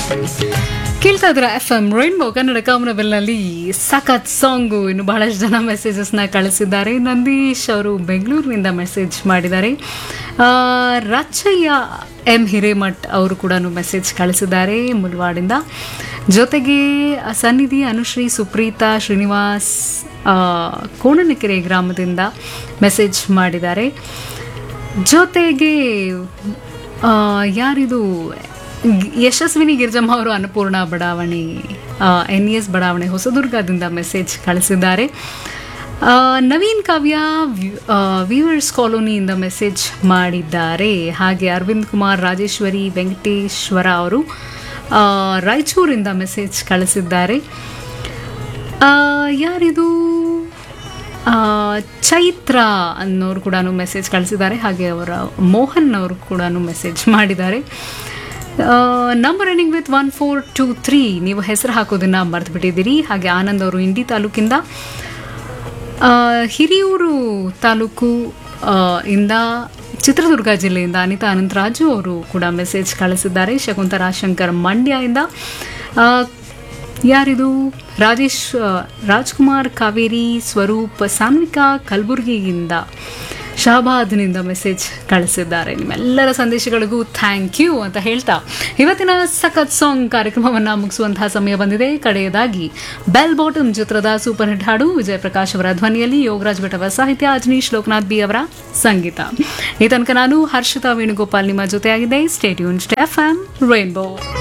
ಕೇಳ್ತಾ ಇದ್ರ F M rainbow Kannada ಕಾಮನಬೆಲ್ನಲ್ಲಿ ಸಖತ್ ಸಾಂಗು ಇನ್ನು ಬಹಳಷ್ಟು ಜನ ಮೆಸೇಜಸ್ನ ಕಳಿಸಿದ್ದಾರೆ ನಂದೀಶ್ ಅವರು ಬೆಂಗಳೂರಿನಿಂದ ಮೆಸೇಜ್ ಮಾಡಿದ್ದಾರೆ ಆ, ರಚ್ಚಯ್ಯ ಎಂ ಹಿರೇಮಠ್ ಅವರು ಕೂಡ ಮೆಸೇಜ್ ಕಳಿಸಿದ್ದಾರೆ ಮುಲ್ವಾಡಿಂದ ಜೊತೆಗೆ ಸನ್ನಿಧಿ ಅನುಶ್ರೀ ಸುಪ್ರೀತಾ ಶ್ರೀನಿವಾಸ್ ಆ, ಕೋಣನಕೆರೆ ಗ್ರಾಮದಿಂದ ಮೆಸೇಜ್ ಮಾಡಿದ್ದಾರೆ ಜೊತೆಗೆ ಆ, ಯಾರಿದು ಗ್- ಯಶಸ್ವಿನಿ ಗಿರ್ಜಮ್ಮ ಅವರು ಅನ್ನಪೂರ್ಣ ಬಡಾವಣೆ ಎನ್ ಇ ಎಸ್ ಬಡಾವಣೆ ಹೊಸದುರ್ಗದಿಂದ ಮೆಸೇಜ್ ಕಳಿಸಿದ್ದಾರೆ ಆ, ನವೀನ್ ಕಾವ್ಯ ವ್ಯೂವರ್ಸ್ ಕಾಲೋನಿಯಿಂದ ಮೆಸೇಜ್ ಮಾಡಿದ್ದಾರೆ ಹಾಗೆ ಅರವಿಂದ್ ಕುಮಾರ್ ರಾಜೇಶ್ವರಿ ವೆಂಕಟೇಶ್ವರ ಅವರು ಆ, ರಾಯಚೂರಿಂದ ಮೆಸೇಜ್ ಕಳಿಸಿದ್ದಾರೆ ಆ, ಯಾರಿದು ಆ, ಚೈತ್ರ ಅನ್ನೋರು ಕೂಡ ಮೆಸೇಜ್ ಕಳಿಸಿದ್ದಾರೆ ಹಾಗೆ ಅವರ ಮೋಹನ್ ಅವರು ಕೂಡ ಮೆಸೇಜ್ ಮಾಡಿದ್ದಾರೆ number running with one four two three ನೀವು ಹೆಸರು ಹಾಕೋದನ್ನ ಮರ್ತು ಬಿಟ್ಟಿದ್ದೀರಿ ಹಾಗೆ ಆನಂದ್ ಅವರು ಇಂಡಿ ತಾಲೂಕಿಂದ ಆ, ಹಿರಿಯೂರು ತಾಲೂಕು ಆ, ಇಂದ ಚಿತ್ರದುರ್ಗ ಜಿಲ್ಲೆಯಿಂದ ಅನಿತಾ ಅನಂತರಾಜು ಅವರು ಕೂಡ ಮೆಸೇಜ್ ಕಳಿಸಿದ್ದಾರೆ ಶಕುಂತಲಾ ಶಂಕರ್ ಮಂಡ್ಯದಿಂದ ಆ, ಯಾರಿದು ರಾಜೇಶ್ ಆ, ರಾಜ್ಕುಮಾರ್ ಕಾವೇರಿ ಸ್ವರೂಪ್ ಸಾನ್ವಿಕಾ ಕಲಬುರಗಿಯಿಂದ ಶಹಬಾದ್ನಿಂದ ಮೆಸೇಜ್ ಕಳಿಸಿದ್ದಾರೆ ನಿಮ್ಮೆಲ್ಲರ ಸಂದೇಶಗಳಿಗೂ ಥ್ಯಾಂಕ್ ಯು ಅಂತ ಹೇಳ್ತಾ ಇವತ್ತಿನ ಸಖತ್ ಸಾಂಗ್ ಕಾರ್ಯಕ್ರಮವನ್ನು ಮುಗಿಸುವಂತಹ ಸಮಯ ಬಂದಿದೆ ಕಡೆಯದಾಗಿ ಬೆಲ್ ಬಾಟಮ್ ಚಿತ್ರದ ಸೂಪರ್ ಹಿಟ್ ಹಾಡು ವಿಜಯ ಪ್ರಕಾಶ್ ಅವರ ಧ್ವನಿಯಲ್ಲಿ ಯೋಗರಾಜ್ ಭಟ್ ಅವರ ಸಾಹಿತ್ಯ ಅಜನೀಶ್ ಲೋಕನಾಥ್ ಬಿ ಅವರ ಸಂಗೀತ ಈ ತನಕ ನಾನು ಹರ್ಷಿತಾ ವೇಣುಗೋಪಾಲ್ ನಿಮ್ಮ ಜೊತೆಯಾಗಿದೆ ಸ್ಟೇಟ್ಯೂನ್ ಎಫ್ ಎಂ ರೈನ್ಬೋ